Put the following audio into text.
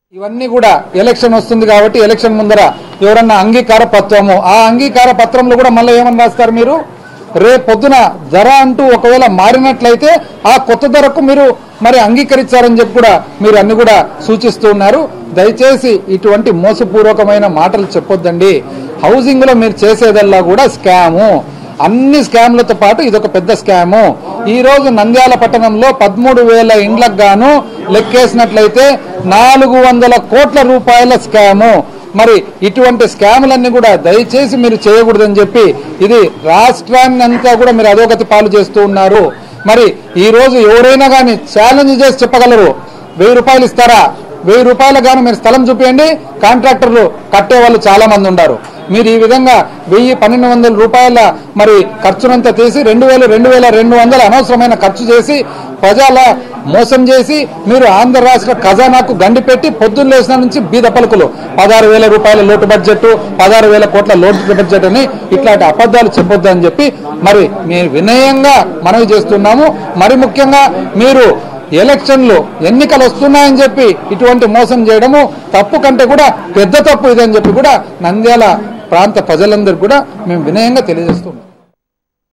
ఇవన్నీ కూడా ఎలక్షన్ వస్తుంది కాబట్టి ఎలక్షన్ ముందర ఎవరన్నా అంగీకార పత్రము ఆ అంగీకార పత్రంలో కూడా మళ్ళీ ఏమని రాస్తారు మీరు రేపు పొద్దున ధర అంటూ ఒకవేళ మారినట్లయితే ఆ కొత్త ధరకు మీరు మరి అంగీకరించారని చెప్పి కూడా మీరు అన్ని కూడా సూచిస్తూ ఉన్నారు దయచేసి ఇటువంటి మోసపూర్వకమైన మాటలు చెప్పొద్దండి హౌసింగ్ లో మీరు చేసేదల్లా కూడా స్కాము అన్ని స్కామ్లతో పాటు ఇదొక పెద్ద స్కాము ఈ రోజు నంద్యాల పట్టణంలో పదమూడు వేల ఇండ్లకు గాను లెక్కేసినట్లయితే నాలుగు వందల కోట్ల రూపాయల స్కాము మరి ఇటువంటి స్కాములన్నీ కూడా దయచేసి మీరు చేయకూడదని చెప్పి ఇది రాష్ట్రాన్ని అంతా కూడా మీరు అధోగతి పాలు చేస్తూ ఉన్నారు మరి ఈ రోజు ఎవరైనా కానీ ఛాలెంజ్ చేసి చెప్పగలరు వెయ్యి రూపాయలు ఇస్తారా వెయ్యి రూపాయలు గాను మీరు స్థలం చూపించండి కాంట్రాక్టర్లు కట్టే వాళ్ళు చాలా మంది ఉన్నారు మీరు ఈ విధంగా వెయ్యి పన్నెండు వందల రూపాయల మరి ఖర్చునంతా తీసి రెండు వేలు రెండు వేల రెండు వందల అనవసరమైన ఖర్చు చేసి ప్రజల మోసం చేసి మీరు ఆంధ్ర రాష్ట్ర ఖజానాకు గండి పెట్టి పొద్దున్న లేచిన నుంచి బీద పలుకులు పదహారు వేల రూపాయల లోటు బడ్జెట్ పదహారు వేల కోట్ల లోటు బడ్జెట్ అని ఇట్లాంటి అబద్ధాలు చెప్పొద్దు అని చెప్పి మరి మీరు వినయంగా మనవి చేస్తున్నాము మరి ముఖ్యంగా మీరు ఎలక్షన్లు ఎన్నికలు వస్తున్నాయని చెప్పి ఇటువంటి మోసం చేయడము తప్పు కంటే కూడా పెద్ద తప్పు ఇదని చెప్పి కూడా నంద్యాల ప్రాంత ప్రజలందరికీ కూడా మేము వినయంగా తెలియజేస్తున్నాం